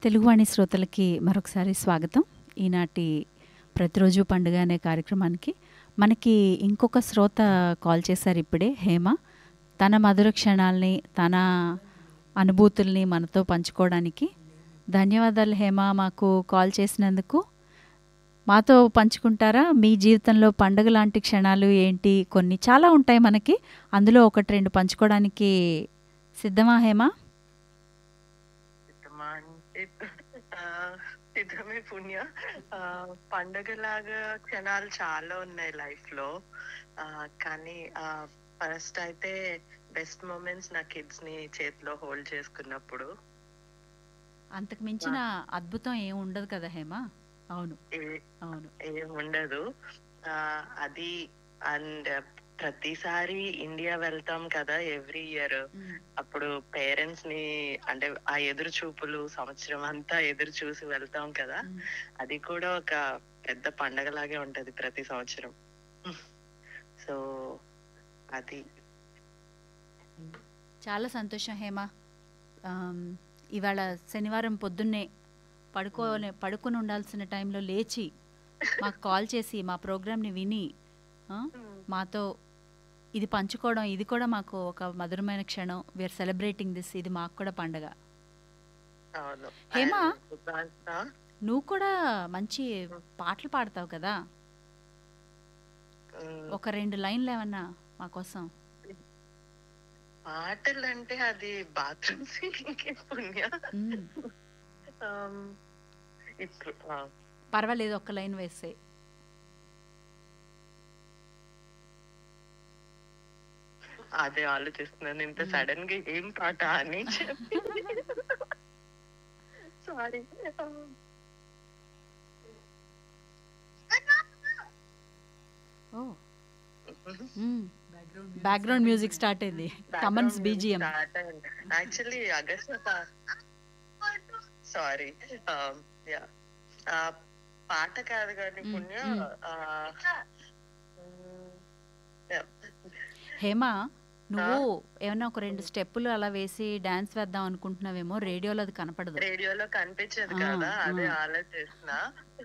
తెలుగువాణి శ్రోతలకి మరొకసారి స్వాగతం ఈనాటి ప్రతిరోజు పండుగ అనే కార్యక్రమానికి మనకి ఇంకొక శ్రోత కాల్ చేశారు ఇప్పుడే హేమ తన మధుర క్షణాల్ని తన అనుభూతుల్ని మనతో పంచుకోవడానికి ధన్యవాదాలు హేమ మాకు కాల్ చేసినందుకు మాతో పంచుకుంటారా మీ జీవితంలో పండుగ లాంటి క్షణాలు ఏంటి కొన్ని చాలా ఉంటాయి మనకి అందులో ఒకటి రెండు పంచుకోవడానికి సిద్ధమా హేమ సిద్ధమా అంటే ఆ, సిద్ధమే పుణ్య ఆ, పండగలాగా క్షణాలు చాలా ఉన్నాయి లైఫ్ లో ఆ, కానీ ఫస్ట్ అయితే బెస్ట్ మూమెంట్స్ నా కిడ్స్ ని చేతిలో హోల్డ్ చేసుకున్నప్పుడు అంతకు మించిన అద్భుతం ఏం ఉండదు కదా హేమ అవును ఏ- అవును ఏం ఉండదు ఆ, అది అండ్ ప్రతిసారి ఇండియా వెళ్తాం కదా ఎవ్రీ ఇయర్ అప్పుడు పేరెంట్స్ ని అంటే ఆ ఎదురు చూపులు సంవత్సరం అంతా ఎదురు చూసి వెళ్తాం కదా అది కూడా ఒక పెద్ద పండగలాగే ఉంటది ప్రతి సంవత్సరం సో అది చాలా సంతోషం హేమ ఆమ్, ఇవాళ శనివారం పొద్దున్నే పడుకో పడుకొని ఉండాల్సిన టైంలో లేచి మాకు కాల్ చేసి మా ప్రోగ్రామ్ని విని ఆ, మాతో ఇది పంచుకోవడం ఇది కూడా మాకు ఒక మధురమైన క్షణం వీఆర్ సెలబ్రేటింగ్ దిస్ ఇది మాకు కూడా పండగ అవును హేమ? And సుభాష్, నువ్వు కూడా మంచి పాటలు పాడతావు కదా ఉమ్, ఒక రెండు లైన్లు ఏమన్నా మా కోసం పాటలు అంటే అది బాత్రూమ్ సింగింగ్ పుణ్య మ్మ్. Um, ఇప్పుడు ఆ, పర్వాలేదు ఒక్క లైన్ వేసే అదే ఆలోచిస్తున్నాను ఇంత సడన్ గా ఏం పాట అని చెప్పి సారీ ఓ బ్యాక్గ్రౌండ్ మ్యూజిక్ స్టార్ట్ అయింది కమన్స్ BGM actually August sorry yeah పాట కాదు కానీ Mm, పుణ్య mm. ఆ, mm, yeah. హేమ నువ్వు ఏమన్నా ఒక రెండు స్టెప్పులు అలా వేసి డాన్స్ వేద్దాం అనుకుంటున్నావేమో రేడియోలో అది కనపడదు రేడియోలో కనిపించదు ఆ, కదా అదే ఆ. ఆలోచిస్తున్నా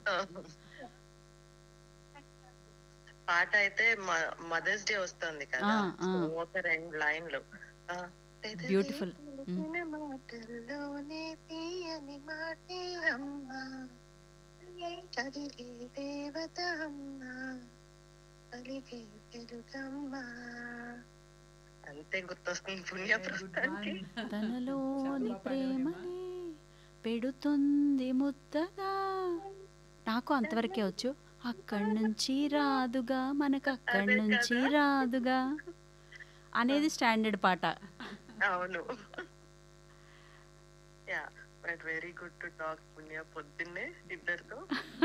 పాట అయితే మదర్స్ డే వస్తుంది కదా ఆ, ఆ. So, ఒక రెండు లైన్లు ఆ, Beautiful. పెదవిన మాటల్లోనే తీయని మాటే అమ్మా చదివే దేవత అమ్మా పలికే తెలుగమ్మా అంతే గుర్తొస్తుంది పుణ్య ప్రస్తుతానికి తనలోని ప్రేమని పెడుతుంది ముద్దగా నాకు అంతవరకే వచ్చు అక్కడి నుంచి రాదుగా మనకు అక్కడి అదే నుంచి కదా. రాదుగా అనేది స్టాండర్డ్ పాట అవును yeah but very good to talk పుణ్య పొద్దున్నే ఇద్దరితో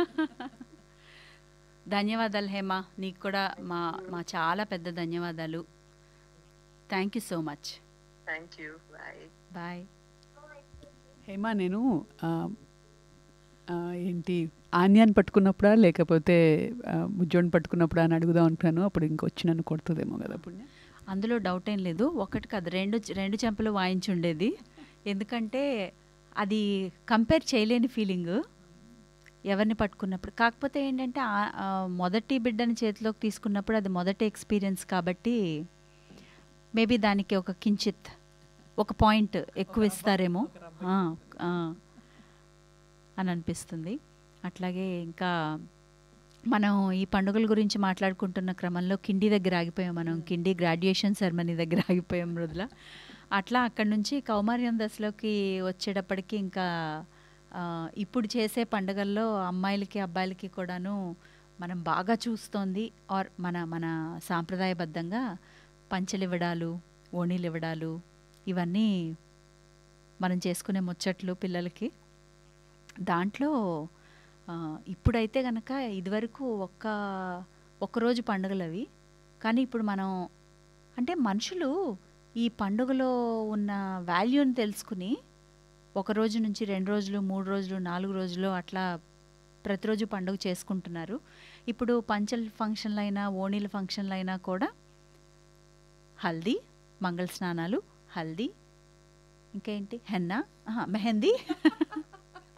ధన్యవాదాలు హేమ నీకు కూడా మా మా చాలా పెద్ద ధన్యవాదాలు thank you so much thank you bye bye Hema నేను ఆ, ఆ, ఏంటి ఆన్యాన్ని పట్టుకున్నప్పుడా లేకపోతే ఆ, ముజ్జోని పట్టుకున్నప్పుడా అని అడుగుదాం అనుకున్నాను అప్పుడు ఇంకొచ్చి నన్ను కొడుతుందేమో కదా పుణ్య అందులో డౌట్ ఏం లేదు ఒకటి కాదు రెండు రెండు చెంపలు వాయించుండేది ఎందుకంటే అది కంపేర్ చేయలేని ఫీలింగ్ ఎవరిని పట్టుకున్నప్పుడు కాకపోతే ఏంటంటే ఆ- ఆ మొదటి బిడ్డని చేతిలోకి తీసుకున్నప్పుడు అది మొదటి ఎక్స్పీరియన్స్ కాబట్టి మేబీ దానికి ఒక కించిత్ ఒక పాయింట్ ఎక్కువ ఇస్తారేమో ఆ, ఆ, అని అనిపిస్తుంది అట్లాగే ఇంకా మనం ఈ పండుగల గురించి మాట్లాడుకుంటున్న క్రమంలో కిండి దగ్గర ఆగిపోయాం మనం కిండి గ్రాడ్యుయేషన్ సెరమనీ దగ్గర ఆగిపోయాం మృదుల అట్లా అక్కడి నుంచి కౌమార్యం దశలోకి వచ్చేటప్పటికి ఇంకా ఆ, ఇప్పుడు చేసే పండుగల్లో అమ్మాయిలకి అబ్బాయిలకి కూడాను మనం బాగా చూస్తోంది ఆర్ మన మన సాంప్రదాయబద్ధంగా పంచెలు ఇవ్వడాలు ఓణీలు ఇవ్వడాలు ఇవన్నీ మనం చేసుకునే ముచ్చట్లు పిల్లలకి దాంట్లో ఆ, ఇప్పుడైతే కనుక ఇదివరకు ఒక్క ఒక్కరోజు పండుగలు అవి కానీ ఇప్పుడు మనం అంటే మనుషులు ఈ పండుగలో ఉన్న వాల్యూని తెలుసుకుని ఒక రోజు నుంచి రెండు రోజులు మూడు రోజులు నాలుగు రోజులు అట్లా ప్రతిరోజు పండుగ చేసుకుంటున్నారు ఇప్పుడు పంచల్ ఫంక్షన్లు అయినా ఓణీల ఫంక్షన్లు అయినా కూడా హల్దీ మంగళ స్నానాలు హల్దీ ఇంకేంటి హెన్నా ఆహా, మెహందీ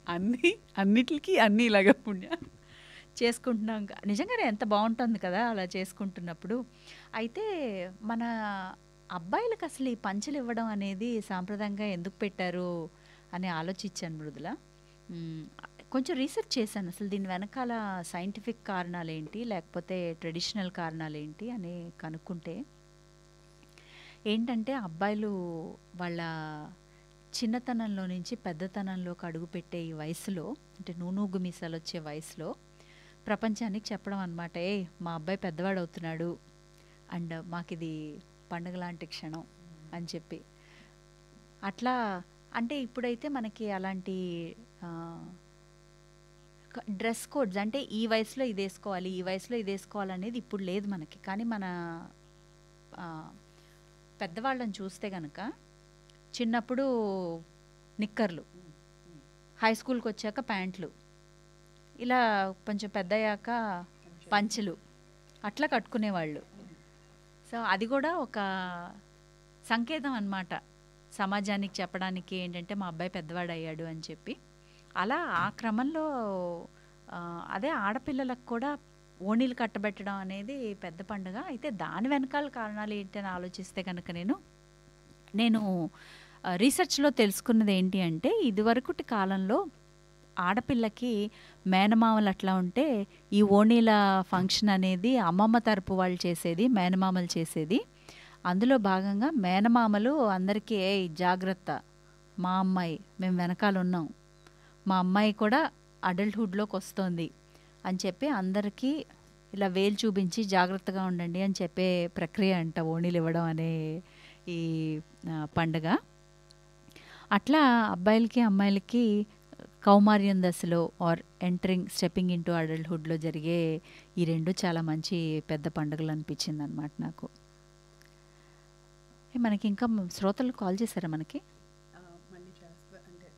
అన్ని అన్నిటికి అన్ని ఇలాగ పుణ్య చేసుకుంటున్నాం క- నిజంగానే ఎంత బాగుంటుంది కదా అలా చేసుకుంటున్నప్పుడు అయితే మన అబ్బాయిలకు అసలు ఈ పంచులు ఇవ్వడం అనేది సాంప్రదాయంగా ఎందుకు పెట్టారు అని ఆలోచించాను మృదుల మ్మ్, కొంచెం రీసెర్చ్ చేశాను అసలు దీని వెనకాల సైంటిఫిక్ కారణాలు ఏంటి లేకపోతే ట్రెడిషనల్ కారణాలు ఏంటి అని కనుక్కుంటే ఏంటంటే అబ్బాయిలు వాళ్ళ చిన్నతనంలో నుంచి పెద్దతనంలోకి అడుగుపెట్టే ఈ వయసులో అంటే నూనూగు మీసాలు వచ్చే వయసులో ప్రపంచానికి చెప్పడం అనమాట ఏ మా అబ్బాయి పెద్దవాడు అవుతున్నాడు అండ్ మాకు ఇది పండుగ లాంటి క్షణం అని చెప్పి అట్లా అంటే ఇప్పుడైతే మనకి అలాంటి డ్రెస్ కోడ్స్ అంటే ఈ వయసులో ఇది వేసుకోవాలి ఈ వయసులో ఇది వేసుకోవాలి అనేది ఇప్పుడు లేదు మనకి కానీ మన ఆ, పెద్దవాళ్ళని చూస్తే కనుక చిన్నప్పుడు నిక్కర్లు హై స్కూల్కి వచ్చాక ప్యాంట్లు ఇలా కొంచెం పెద్ద అయ్యాక పంచెలు అట్లా కట్టుకునేవాళ్ళు సో అది కూడా ఒక సంకేతం అన్నమాట సమాజానికి చెప్పడానికి ఏంటంటే మా అబ్బాయి పెద్దవాడు అయ్యాడు అని చెప్పి అలా ఆ క్రమంలో ఆ, అదే ఆడపిల్లలకు కూడా ఓణీలు కట్టబెట్టడం అనేది పెద్ద పండుగ అయితే దాని వెనకాల కారణాలు ఏంటి అని ఆలోచిస్తే కనుక నేను నేను ఆ, రీసెర్చ్లో తెలుసుకున్నది ఏంటి అంటే ఇదివరకటి కాలంలో ఆడపిల్లకి మేనమామలు అట్లా ఉంటే ఈ ఓణీల ఫంక్షన్ అనేది అమ్మమ్మ తరపు వాళ్ళు చేసేది మేనమామలు చేసేది అందులో భాగంగా మేనమామలు అందరికీ ఏ జాగ్రత్త మా అమ్మాయి మేము వెనకాల ఉన్నాం మా అమ్మాయి కూడా అడల్ట్హుడ్లోకి వస్తోంది అని చెప్పి అందరికీ ఇలా వేలు చూపించి జాగ్రత్తగా ఉండండి అని చెప్పే ప్రక్రియ అంట ఓణీలు ఇవ్వడం అనే ఈ ఆ, పండగ అట్లా అబ్బాయిలకి అమ్మాయిలకి కౌమార్యం దశలో ఆర్ ఎంటరింగ్ స్టెప్పింగ్ ఇంటూ అడల్ట్హుడ్లో జరిగే ఈ రెండు చాలా మంచి పెద్ద పండుగలు అనిపించింది అనమాట నాకు ఏ, మనకి ఇంకా శ్రోతలు కాల్ చేశారా మనకి మళ్ళీ చేస్తా అంటే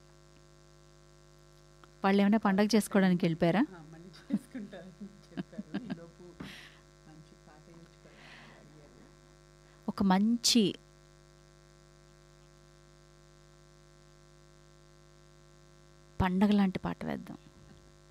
వాళ్ళు ఏమైనా పండగ చేసుకోవడానికి వెళ్ళిపోయారా మళ్ళీ చేసుకుంటారని చెప్పారు ఈలోపు మంచి పాట వేయించుకోవాలని అడిగారు ఒక మంచి పండగ లాంటి పాట వేద్దాం